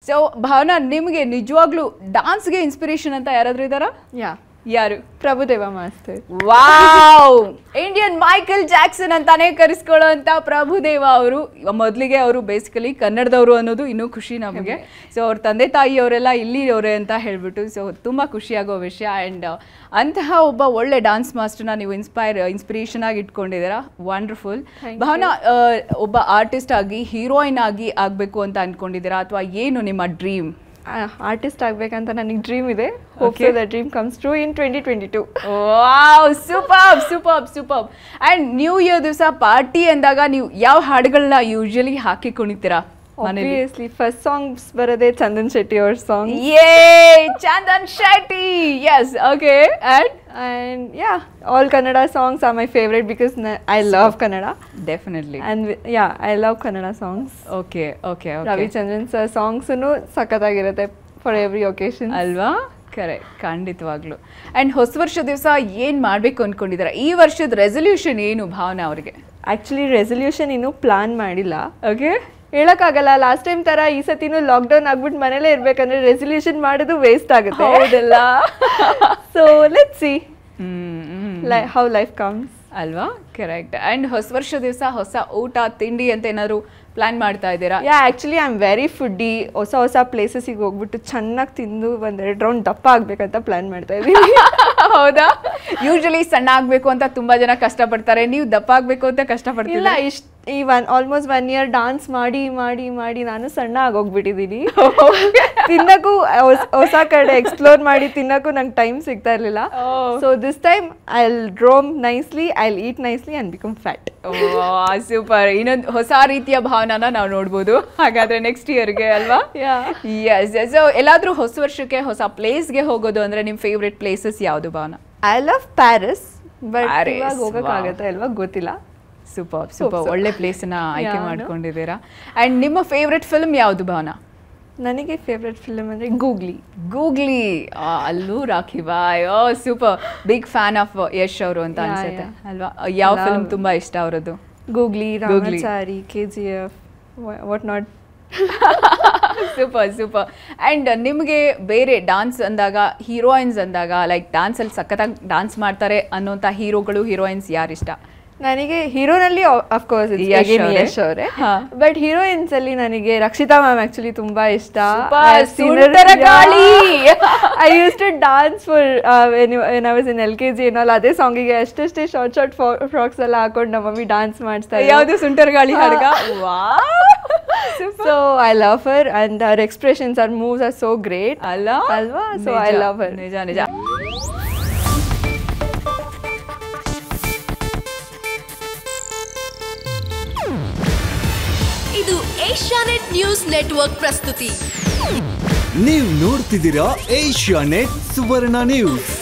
So Bhavana ನಿಮಗೆ ನಿಜವಾಗ್ಲೂ ಡಾನ್ಸ್ಗೆ inspiration ಅಂತ ಯಾರಾದ್ರೂ ಇದ್ದಾರಾ ಯಾ ಯಾರು Prabhudeva master wow Indian Michael Jackson ಅಂತಾನೆ ಕರೆಸ್ಕೊಳ್ಳೋ ಅಂತ ಪ್ರಭುದೇವ ಅವರು ಮೊದಲಿಗೆ ಅವರು ಬೇಸಿಕಲಿ ಕನ್ನಡದವರು ಅನ್ನೋದು ಇನ್ನೂ ಖುಷಿ ನಮಗೆ ಸೊ ಅವ್ರ ತಂದೆ ತಾಯಿಯವರೆಲ್ಲ ಇಲ್ಲಿಯವರೇ ಅಂತ ಹೇಳ್ಬಿಟ್ಟು ಸೊ ತುಂಬ ಖುಷಿಯಾಗೋ ವಿಷಯ ಆ್ಯಂಡ್ ಅಂತಹ ಒಬ್ಬ ಒಳ್ಳೆ ಡಾನ್ಸ್ ಮಾಸ್ಟರ್ನ ನೀವು ಇನ್ಸ್ಪೈರ್ ಇನ್ಸ್ಪಿರೇಷನ್ ಆಗಿ ಇಟ್ಕೊಂಡಿದ್ದೀರಾ ವಂಡರ್ಫುಲ್ ಭಾವನಾ ಆ, ಒಬ್ಬ ಆರ್ಟಿಸ್ಟ್ ಆಗಿ ಹೀರೋಯಿನ್ ಆಗಿ ಆಗಬೇಕು ಅಂತ ಅನ್ಕೊಂಡಿದ್ದೀರಾ ಅಥವಾ ಏನು ನಿಮ್ಮ ಡ್ರೀಮ್ ಆರ್ಟಿಸ್ಟ್ ಆಗ್ಬೇಕಂತ ನನಗೆ ಡ್ರೀಮ್ ಇದೆ hope the dream comes true in twenty twenty two wow super super super and new year ದಿವಸ ಪಾರ್ಟಿ ಅಂದಾಗ ನೀವು ಯಾವ ಹಾಡುಗಳನ್ನ ಯೂಶಲಿ ಹಾಕಿ ಕುಣಿತೀರಾ ಮನೇಲಿ ಆಬ್ವಿಯಸ್ಲಿ ಫಸ್ಟ್ ಸಾಂಗ್ಸ್ ಬರೋದೇ ಚಂದನ್ ಶೆಟ್ಟಿ ಅವ್ರ ಸಾಂಗ್ ಯೇ Chandan Shetty yes okay and and yeah all Kannada songs are my favourite because I love Kannada definitely and yeah I love Kannada songs okay okay Ravichandran sir ಸಾಂಗ್ಸೂ ಸಖತ್ತಾಗಿರುತ್ತೆ ಫಾರ್ ಎವ್ರಿ ಒಕೇಶನ್ ಅಲ್ವಾ ಕರೆಕ್ಟ್ ಖಂಡಿತವಾಗ್ಲು and ಹೊಸ ವರ್ಷ ದಿವಸ ಏನ್ ಮಾಡ್ಬೇಕು ಅನ್ಕೊಂಡಿದ್ದೀರಾ ಈ ವರ್ಷದ ರೆಸೊಲ್ಯೂಷನ್ ಏನು ಭಾವನಾ ಅವರಿಗೆ ಆ್ಯಕ್ಚುಲಿ ರೆಸೊಲ್ಯೂಷನ್ ಇನ್ನೂ ಪ್ಲಾನ್ ಮಾಡಿಲ್ಲ ಓಕೆ ಹೇಳಕ್ಕಾಗಲ್ಲ ಲಾಸ್ಟ್ ಟೈಮ್ ತರ ಈ ಸತಿನೂ ಲಾಕ್ಡೌನ್ ಆಗ್ಬಿಟ್ಟು ಮನೇಲೇ ಇರ್ಬೇಕಂದ್ರೆ ರೆಸೊಲ್ಯೂಷನ್ ಮಾಡೋದು ವೇಸ್ಟ್ ಆಗುತ್ತೆ ಹೌದಲ್ಲ so let see hmm how life comes ಅಲ್ವಾ ಕರೆಕ್ಟ್ ಅಂಡ್ ಹೊಸ ವರ್ಷ ದಿವಸ ಹೊಸ ಊಟ ತಿಂಡಿ ಅಂತ ಏನಾದ್ರು ಪ್ಲಾನ್ ಮಾಡ್ತಾ ಇದ್ದೀರಾ yeah actually I am very foodie ಹೊಸ ಹೊಸ ಪ್ಲೇಸಸ್ಸಿಗೆ ಹೋಗ್ಬಿಟ್ಟು ಚೆನ್ನಾಗಿ ತಿಂದು ಒಂದೆರಡು ರೌಂಡ್ ದಪ್ಪ ಆಗ್ಬೇಕಂತ ಪ್ಲಾನ್ ಮಾಡ್ತಾ ಇದ್ದೀನಿ ಹೌದಾ ಯೂಶಲಿ ಸಣ್ಣ ಆಗ್ಬೇಕು ಅಂತ ತುಂಬಾ ಜನ ಕಷ್ಟಪಡ್ತಾರೆ ನೀವು ದಪ್ಪ ಆಗ್ಬೇಕು ಅಂತ ಇಲ್ಲ ಕಷ್ಟಪಡ್ತಿಲ್ಲ ಇಷ್ಟ ಈ one almost one year dance ಮಾಡಿ ಮಾಡಿ ಮಾಡಿ ನಾನು ಸಣ್ಣ ಆಗೋಗ್ಬಿಟ್ಟಿದ್ದೀನಿ ತಿನ್ನಕ್ಕೂ ಹೊಸ್- ಹೊಸ ಕಡೆ ಎಕ್ಸ್ಪ್ಲೋರ್ ಮಾಡಿ ತಿನ್ನಕ್ಕೂ ನಂಗೆ ಟೈಮ್ ಸಿಗ್ತಾ ಇರಲಿಲ್ಲ Oh. So this time I roam nicely I eat nicely and become fat super ಇನ್ನೊಂದು ಹೊಸ ರೀತಿಯ ಭಾವನಾನ ನಾವು ನೋಡ್ಬೋದು ಹಾಗಾದ್ರೆ ನೆಕ್ಸ್ಟ್ ಇಯರ್ಗೆ ಅಲ್ವಾ Yeah. ಎಸ್ ಸೊ ಎಲ್ಲಾದ್ರೂ ಹೊಸ ವರ್ಷಕ್ಕೆ ಹೊಸ ಪ್ಲೇಸ್ಗೆ ಹೋಗೋದು ಅಂದ್ರೆ ನಿಮ್ ಫೇವ್ರೆಟ್ ಪ್ಲೇಸಸ್ ಯಾವುದು Bhavana I love Paris but Paris, ಇವಾಗ ಹೋಗೋಕ್ಕಾಗತ್ತಾ ಇಲ್ವಾ ಗೊತ್ತಿಲ್ಲ ಸೂಪರ್ ಸೂಪರ್ so. ಒಳ್ಳೆ ಪ್ಲೇಸ್ ನ ಆಯ್ಕೆ Yeah, no? ಮಾಡ್ಕೊಂಡಿದ್ದೀರಾ ಅಂಡ್ ನಿಮ್ಮ ಫೇವ್ರೆಟ್ ಫಿಲ್ಮ್ ಯಾವುದು ಭಾವನಾ ನನಗೆ ಫೇವ್ರೆಟ್ ಫಿಲ್ಮ್ ಅಂದರೆ ಗೂಗ್ಲಿ ಗೂಗ್ಲಿ ಆ, ಅಲ್ಲೂ Rocky Bhai oh super big fan of Yash ಅವರು ಅಂತ Yeah, ಅನ್ಸುತ್ತೆ yeah. ಅಲ್ವಾ ಯಾವ Love. ಫಿಲ್ಮ್ ತುಂಬಾ ಇಷ್ಟ ಅವರದ್ದು Googly Googly. Ramachari K G F what not super super and ನಿಮಗೆ ಬೇರೆ ಡಾನ್ಸ್ ಅಂದಾಗ ಹೀರೋಯಿನ್ಸ್ ಅಂದಾಗ ಲೈಕ್ ಡಾನ್ಸಲ್ಲಿ ಸಖತ್ತಾಗಿ ಡಾನ್ಸ್ ಮಾಡ್ತಾರೆ ಅನ್ನೋಂಥ ಹೀರೋಗಳು ಹೀರೋಯಿನ್ಸ್ ಯಾರಿಷ್ಟ ನನಗೆ ಹೀರೋನಲ್ಲಿ ಅಫ್ಕೋರ್ಸ್ ಯಶ್ ಅವ್ರೆ. ಯಶ್ ಅವರೇ ಹಾ. ಬಟ್ ಹೀರೋಯಿನ್ಸ್ ಅಲ್ಲಿ ನನಗೆ ರಕ್ಷಿತಾ ಮ್ಯಾಮ್ ಆಕ್ಚುಲಿ ತುಂಬಾ ಇಷ್ಟ Super, Suntaragaali. I use to dance for I was in L K G ಏನಲ್ಲ ಅದೇ ಸಾಂಗಿಗೆ ಅಷ್ಟಷ್ಟೇ ಶಾರ್ಟ್ ಶಾರ್ಟ್ ಫ್ರಾಕ್ಸ್ ಎಲ್ಲ ಹಾಕೊಂಡು ನಮ್ಮ ಮಮ್ಮಿ ಡಾನ್ಸ್ ಮಾಡಿಸ್ತಾ ಯಾವುದು ಸುಂಟರ್ಗಾಳಿ ಹಾಡ್ಗ ವಾ so I love her and ಅವರ್ expressions are moves are so great ಅಲ್ಲ ಅಲ್ವಾ ಸೊ ಐ ನಿಜ, ಲವ್ ಹರ್ ನಿಜ ನಿಜ ಇದು ಏಷ್ಯಾನೆಟ್ ನ್ಯೂಸ್ ನೆಟ್ವರ್ಕ್ ಪ್ರಸ್ತುತಿ ನೀವು ನೋಡ್ತಿದ್ದೀರಾ ಏಷ್ಯಾ ನೆಟ್ ಸುವರ್ಣ ನ್ಯೂಸ್